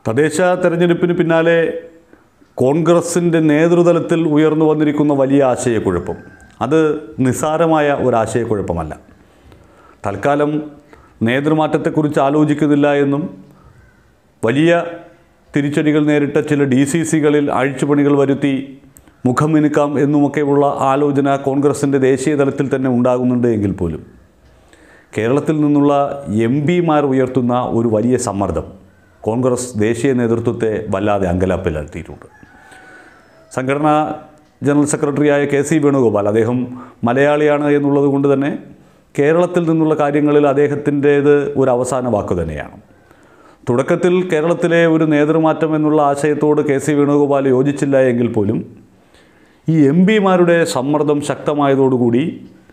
തദ്ദേശ തെരഞ്ഞെടുപ്പിന് പിന്നാലെ കോൺഗ്രസിൻ്റെ നേതൃതലത്തിൽ ഉയർന്നു വന്നിരിക്കുന്ന വലിയ ആശയക്കുഴപ്പം അത് നിസ്സാരമായ ഒരു ആശയക്കുഴപ്പമല്ല തൽക്കാലം നേതൃമാറ്റത്തെക്കുറിച്ച് ആലോചിക്കുന്നില്ല എന്നും വലിയ തിരിച്ചടികൾ നേരിട്ട ചില ഡി സി സികളിൽ അഴിച്ചുപണികൾ വരുത്തി മുഖം മിനുക്കാം എന്നുമൊക്കെയുള്ള ആലോചന കോൺഗ്രസിൻ്റെ ദേശീയ തലത്തിൽ തന്നെ ഉണ്ടാകുന്നുണ്ട് എങ്കിൽ പോലും കേരളത്തിൽ നിന്നുള്ള എം പിമാർ ഉയർത്തുന്ന ഒരു വലിയ സമ്മർദ്ദം കോൺഗ്രസ് ദേശീയ നേതൃത്വത്തെ വല്ലാതെ അങ്കലാപ്പിലാഴ്ത്തിയിട്ടുണ്ട് സംഘടനാ ജനറൽ സെക്രട്ടറിയായ കെ സി വേണുഗോപാൽ അദ്ദേഹം മലയാളിയാണ് എന്നുള്ളത് കൊണ്ട് തന്നെ കേരളത്തിൽ നിന്നുള്ള കാര്യങ്ങളിൽ അദ്ദേഹത്തിൻ്റേത് ഒരു അവസാന വാക്ക് തന്നെയാണ് തുടക്കത്തിൽ കേരളത്തിലെ ഒരു നേതൃമാറ്റം എന്നുള്ള ആശയത്തോട് കെ സി വേണുഗോപാൽ യോജിച്ചില്ല എങ്കിൽ പോലും ഈ എം പിമാരുടെ സമ്മർദ്ദം ശക്തമായതോടുകൂടി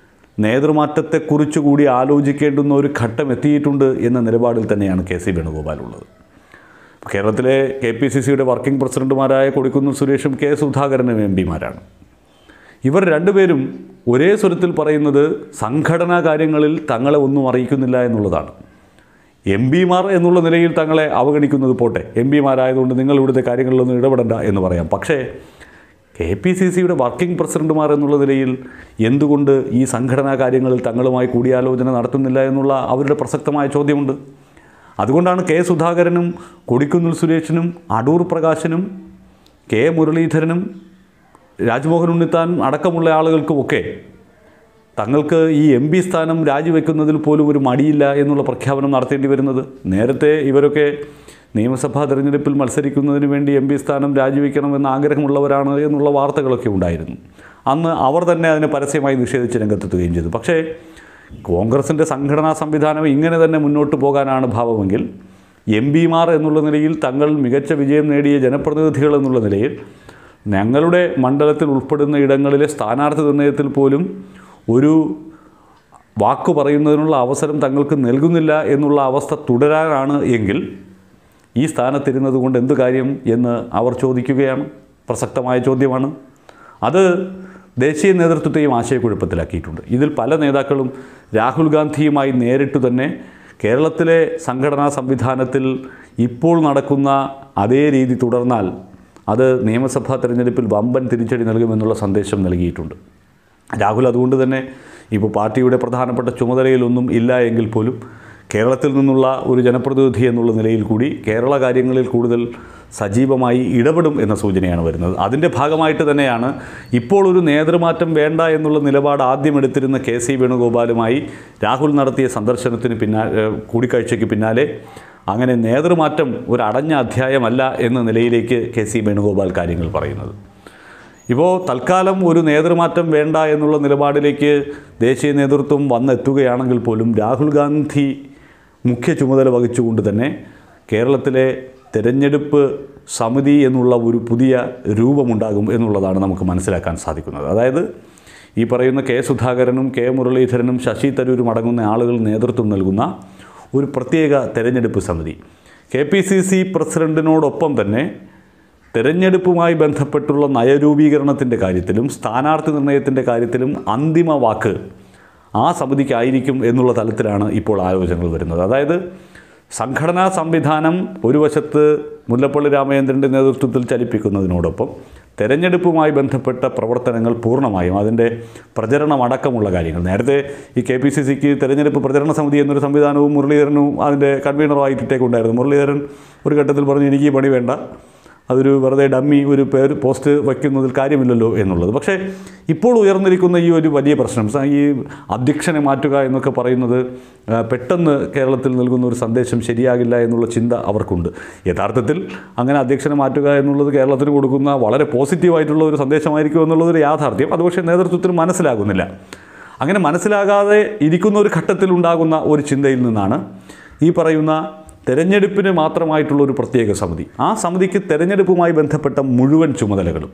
നേതൃമാറ്റത്തെക്കുറിച്ച് കൂടി ആലോചിക്കേണ്ടുന്ന ഒരു ഘട്ടം എത്തിയിട്ടുണ്ട് എന്ന നിലപാടിൽ തന്നെയാണ് കെ സി വേണുഗോപാൽ ഉള്ളത് കേരളത്തിലെ കെ പി സി സിയുടെ വർക്കിംഗ് പ്രസിഡന്റുമാരായ കൊടിക്കുന്നിൽ സുരേഷും കെ സുധാകരനും എം പിമാരാണ് ഇവർ രണ്ടുപേരും ഒരേ സ്വരത്തിൽ പറയുന്നത് സംഘടനാ കാര്യങ്ങളിൽ തങ്ങളെ ഒന്നും അറിയിക്കുന്നില്ല എന്നുള്ളതാണ് എം പിമാർ എന്നുള്ള നിലയിൽ തങ്ങളെ അവഗണിക്കുന്നത് പോട്ടെ എം പിമാരായതുകൊണ്ട് നിങ്ങൾ ഇവിടുത്തെ കാര്യങ്ങളിലൊന്നും ഇടപെടണ്ട എന്ന് പറയാം പക്ഷേ കെ പി സി സിയുടെ വർക്കിംഗ് പ്രസിഡന്റുമാർ എന്നുള്ള നിലയിൽ എന്തുകൊണ്ട് ഈ സംഘടനാ കാര്യങ്ങളിൽ തങ്ങളുമായി കൂടിയാലോചന നടത്തുന്നില്ല എന്നുള്ള അവരുടെ പ്രസക്തമായ ചോദ്യമുണ്ട് അതുകൊണ്ടാണ് കെ സുധാകരനും കൊടിക്കുന്നിൽ സുരേഷിനും അടൂർ പ്രകാശനും കെ മുരളീധരനും രാജ്മോഹൻ ഉണ്ണിത്താൻ അടക്കമുള്ള ആളുകൾക്കുമൊക്കെ തങ്ങൾക്ക് ഈ എം പി സ്ഥാനം രാജിവെക്കുന്നതിൽ പോലും ഒരു മടിയില്ല എന്നുള്ള പ്രഖ്യാപനം നടത്തേണ്ടി വരുന്നത് നേരത്തെ ഇവരൊക്കെ നിയമസഭാ തെരഞ്ഞെടുപ്പിൽ മത്സരിക്കുന്നതിന് വേണ്ടി എം പി സ്ഥാനം രാജിവെക്കണമെന്ന് ആഗ്രഹമുള്ളവരാണ് എന്നുള്ള വാർത്തകളൊക്കെ ഉണ്ടായിരുന്നു അന്ന് അവർ തന്നെ അതിനെ പരസ്യമായി നിഷേധിച്ച് രംഗത്തെത്തുകയും ചെയ്തു പക്ഷേ കോൺഗ്രസിൻ്റെ സംഘടനാ സംവിധാനം ഇങ്ങനെ തന്നെ മുന്നോട്ട് പോകാനാണ് ഭാവമെങ്കിൽ എം പിമാർ എന്നുള്ള നിലയിൽ തങ്ങൾ മികച്ച വിജയം നേടിയ ജനപ്രതിനിധികൾ എന്നുള്ള നിലയിൽ ഞങ്ങളുടെ മണ്ഡലത്തിൽ ഉൾപ്പെടുന്ന ഇടങ്ങളിലെ സ്ഥാനാർത്ഥി നിർണയത്തിൽ പോലും ഒരു വാക്ക് പറയുന്നതിനുള്ള അവസരം തങ്ങൾക്ക് നൽകുന്നില്ല എന്നുള്ള അവസ്ഥ തുടരാനാണ് എങ്കിൽ ഈ സ്ഥാനത്തിരുന്നത് കൊണ്ട് എന്ത് കാര്യം എന്ന് അവർ ചോദിക്കുകയാണ് പ്രസക്തമായ ചോദ്യമാണ് അത് ദേശീയ നേതൃത്വത്തെയും ആശയക്കുഴപ്പത്തിലാക്കിയിട്ടുണ്ട് ഇതിൽ പല നേതാക്കളും രാഹുൽ ഗാന്ധിയുമായി നേരിട്ട് തന്നെ കേരളത്തിലെ സംഘടനാ സംവിധാനത്തിൽ ഇപ്പോൾ നടക്കുന്ന അതേ രീതി തുടർന്നാൽ അത് നിയമസഭാ തെരഞ്ഞെടുപ്പിൽ വമ്പൻ തിരിച്ചടി നൽകുമെന്നുള്ള സന്ദേശം നൽകിയിട്ടുണ്ട് രാഹുൽ അതുകൊണ്ട് തന്നെ ഇപ്പോൾ പാർട്ടിയുടെ പ്രധാനപ്പെട്ട ചുമതലയിലൊന്നും ഇല്ല എങ്കിൽ പോലും കേരളത്തിൽ നിന്നുള്ള ഒരു ജനപ്രതിനിധി എന്നുള്ള നിലയിൽ കൂടി കേരള കാര്യങ്ങളിൽ കൂടുതൽ സജീവമായി ഇടപെടും എന്ന സൂചനയാണ് വരുന്നത് അതിൻ്റെ ഭാഗമായിട്ട് തന്നെയാണ് ഇപ്പോൾ ഒരു നേതൃമാറ്റം വേണ്ട എന്നുള്ള നിലപാട് ആദ്യം എടുത്തിരുന്ന കെ സി വേണുഗോപാലുമായി രാഹുൽ നടത്തിയ സന്ദർശനത്തിന് പിന്നാലെ കൂടിക്കാഴ്ചയ്ക്ക് പിന്നാലെ അങ്ങനെ നേതൃമാറ്റം ഒരു അടഞ്ഞ അധ്യായമല്ല എന്ന നിലയിലേക്ക് കെ സി വേണുഗോപാൽ കാര്യങ്ങൾ പറയുന്നത് ഇപ്പോൾ തൽക്കാലം ഒരു നേതൃമാറ്റം വേണ്ട എന്നുള്ള നിലപാടിലേക്ക് ദേശീയ നേതൃത്വം വന്നെത്തുകയാണെങ്കിൽ പോലും രാഹുൽ ഗാന്ധി മുഖ്യ ചുമതല വഹിച്ചുകൊണ്ട് തന്നെ കേരളത്തിലെ തെരഞ്ഞെടുപ്പ് സമിതി എന്നുള്ള ഒരു പുതിയ രൂപമുണ്ടാകും എന്നുള്ളതാണ് നമുക്ക് മനസ്സിലാക്കാൻ സാധിക്കുന്നത് അതായത് ഈ പറയുന്ന കെ സുധാകരനും കെ മുരളീധരനും ശശി തരൂരും അടങ്ങുന്ന ആളുകൾ നേതൃത്വം നൽകുന്ന ഒരു പ്രത്യേക തെരഞ്ഞെടുപ്പ് സമിതി കെ പി സി സി പ്രസിഡൻറ്റിനോടൊപ്പം തന്നെ തെരഞ്ഞെടുപ്പുമായി ബന്ധപ്പെട്ടുള്ള നയരൂപീകരണത്തിൻ്റെ കാര്യത്തിലും സ്ഥാനാർത്ഥി നിർണയത്തിൻ്റെ കാര്യത്തിലും അന്തിമ വാക്ക് ആ സമിതിക്കായിരിക്കും എന്നുള്ള തലത്തിലാണ് ഇപ്പോൾ ആലോചനകൾ വരുന്നത് അതായത് സംഘടനാ സംവിധാനം ഒരു വശത്ത് മുല്ലപ്പള്ളി രാമചന്ദ്രൻ്റെ നേതൃത്വത്തിൽ ചലിപ്പിക്കുന്നതിനോടൊപ്പം തെരഞ്ഞെടുപ്പുമായി ബന്ധപ്പെട്ട പ്രവർത്തനങ്ങൾ പൂർണ്ണമായും അതിൻ്റെ പ്രചരണമടക്കമുള്ള കാര്യങ്ങൾ നേരത്തെ ഈ കെ പി സി സിക്ക് തെരഞ്ഞെടുപ്പ് പ്രചരണ സമിതി എന്നൊരു സംവിധാനവും മുരളീധരനും അതിൻ്റെ കൺവീനറുമായിട്ടേക്കുണ്ടായിരുന്നു മുരളീധരൻ ഒരു ഘട്ടത്തിൽ പറഞ്ഞു എനിക്ക് ഈ പണി വേണ്ട അതൊരു വെറുതെ ഡമ്മി ഒരു പേര് പോസ്റ്റ് വയ്ക്കുന്നതിൽ കാര്യമില്ലല്ലോ എന്നുള്ളത് പക്ഷേ ഇപ്പോൾ ഉയർന്നിരിക്കുന്ന ഈ ഒരു വലിയ പ്രശ്നം സ- ഈ അധ്യക്ഷനെ മാറ്റുക എന്നൊക്കെ പറയുന്നത് ആ, പെട്ടെന്ന് കേരളത്തിൽ നൽകുന്ന ഒരു സന്ദേശം ശരിയാകില്ല എന്നുള്ള ചിന്ത അവർക്കുണ്ട് യഥാർത്ഥത്തിൽ അങ്ങനെ അധ്യക്ഷനെ മാറ്റുക എന്നുള്ളത് കേരളത്തിന് കൊടുക്കുന്ന വളരെ പോസിറ്റീവായിട്ടുള്ള ഒരു സന്ദേശമായിരിക്കും എന്നുള്ളതൊരു യാഥാർത്ഥ്യം അത് പക്ഷേ നേതൃത്വത്തിന് മനസ്സിലാകുന്നില്ല അങ്ങനെ മനസ്സിലാകാതെ ഇരിക്കുന്ന ഒരു ഘട്ടത്തിൽ ഉണ്ടാകുന്ന ഒരു ചിന്തയിൽ നിന്നാണ് ഈ പറയുന്ന തെരഞ്ഞെടുപ്പിന് മാത്രമായിട്ടുള്ള ഒരു പ്രത്യേക സമിതി ആ സമിതിക്ക് തെരഞ്ഞെടുപ്പുമായി ബന്ധപ്പെട്ട മുഴുവൻ ചുമതലകളും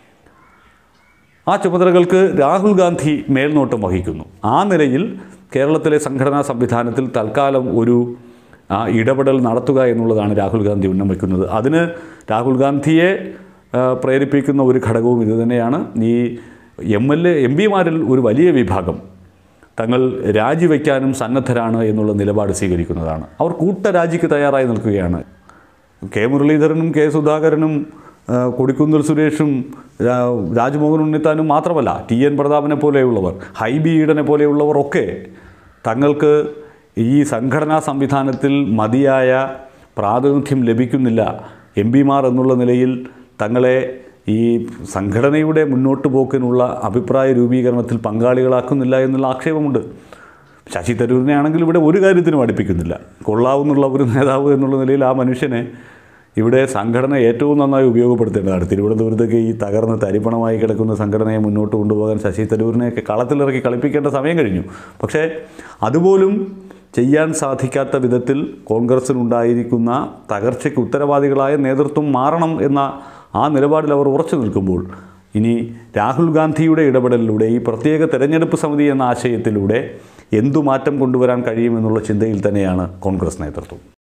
ആ ചുമതലകൾക്ക് രാഹുൽ ഗാന്ധി മേൽനോട്ടം വഹിക്കുന്നു ആ നിലയിൽ കേരളത്തിലെ സംഘടനാ സംവിധാനത്തിൽ തൽക്കാലം ഒരു ആ, ഇടപെടൽ നടത്തുക എന്നുള്ളതാണ് രാഹുൽ ഗാന്ധി ഉന്നം വയ്ക്കുന്നത് അതിന് രാഹുൽ ഗാന്ധിയെ ആ, പ്രേരിപ്പിക്കുന്ന ഒരു ഘടകവും ഇതുതന്നെയാണ് ഈ എം എൽ എ എം പിമാരിൽ ഒരു വലിയ വിഭാഗം തങ്ങൾ രാജിവെക്കാനും സന്നദ്ധരാണ് എന്നുള്ള നിലപാട് സ്വീകരിക്കുന്നതാണ് അവർ കൂട്ടരാജിക്ക് തയ്യാറായി നിൽക്കുകയാണ് കെ മുരളീധരനും കെ സുധാകരനും ആ, കൊടിക്കുന്നിൽ സുരേഷും രാ- രാജ്മോഹൻ ഉണ്ണിത്താനും മാത്രമല്ല ടി എൻ പ്രതാപനെ പോലെയുള്ളവർ ഹൈബി ഈഡനെ പോലെയുള്ളവർ ഒക്കെ തങ്ങൾക്ക് ഈ സംഘടനാ സംവിധാനത്തിൽ മതിയായ പ്രാതിനിധ്യം ലഭിക്കുന്നില്ല എം പിമാർ എന്നുള്ള നിലയിൽ തങ്ങളെ ഈ സംഘടനയുടെ മുന്നോട്ട് പോക്കിനുള്ള അഭിപ്രായ രൂപീകരണത്തിൽ പങ്കാളികളാക്കുന്നില്ല എന്നുള്ള ആക്ഷേപമുണ്ട് ശശി തരൂരിനെ ആണെങ്കിൽ ഇവിടെ ഒരു കാര്യത്തിനും അടുപ്പിക്കുന്നില്ല കൊള്ളാവുന്നുള്ള ഒരു നേതാവ് എന്നുള്ള നിലയിൽ ആ മനുഷ്യനെ ഇവിടെ സംഘടന ഏറ്റവും നന്നായി ഉപയോഗപ്പെടുത്തേണ്ടതാണ് തിരുവനന്തപുരത്തേക്ക് ഈ തകർന്ന് തരിപ്പണമായി കിടക്കുന്ന സംഘടനയെ മുന്നോട്ട് കൊണ്ടുപോകാൻ ശശി തരൂരിനെയൊക്കെ കളത്തിലിറക്കി കളിപ്പിക്കേണ്ട സമയം കഴിഞ്ഞു പക്ഷേ അതുപോലും ചെയ്യാൻ സാധിക്കാത്ത വിധത്തിൽ കോൺഗ്രസ്സിനുണ്ടായിരിക്കുന്ന തകർച്ചയ്ക്ക് ഉത്തരവാദികളായ നേതൃത്വം മാറണം എന്ന ആ നിലപാടിൽ അവർ ഉറച്ചു നിൽക്കുമ്പോൾ ഇനി രാഹുൽ ഗാന്ധിയുടെ ഇടപെടലിലൂടെ ഈ പ്രത്യേക തെരഞ്ഞെടുപ്പ് സമിതി എന്ന ആശയത്തിലൂടെ എന്തു മാറ്റം കൊണ്ടുവരാൻ കഴിയുമെന്നുള്ള ചിന്തയിൽ തന്നെയാണ് കോൺഗ്രസ് നേതൃത്വം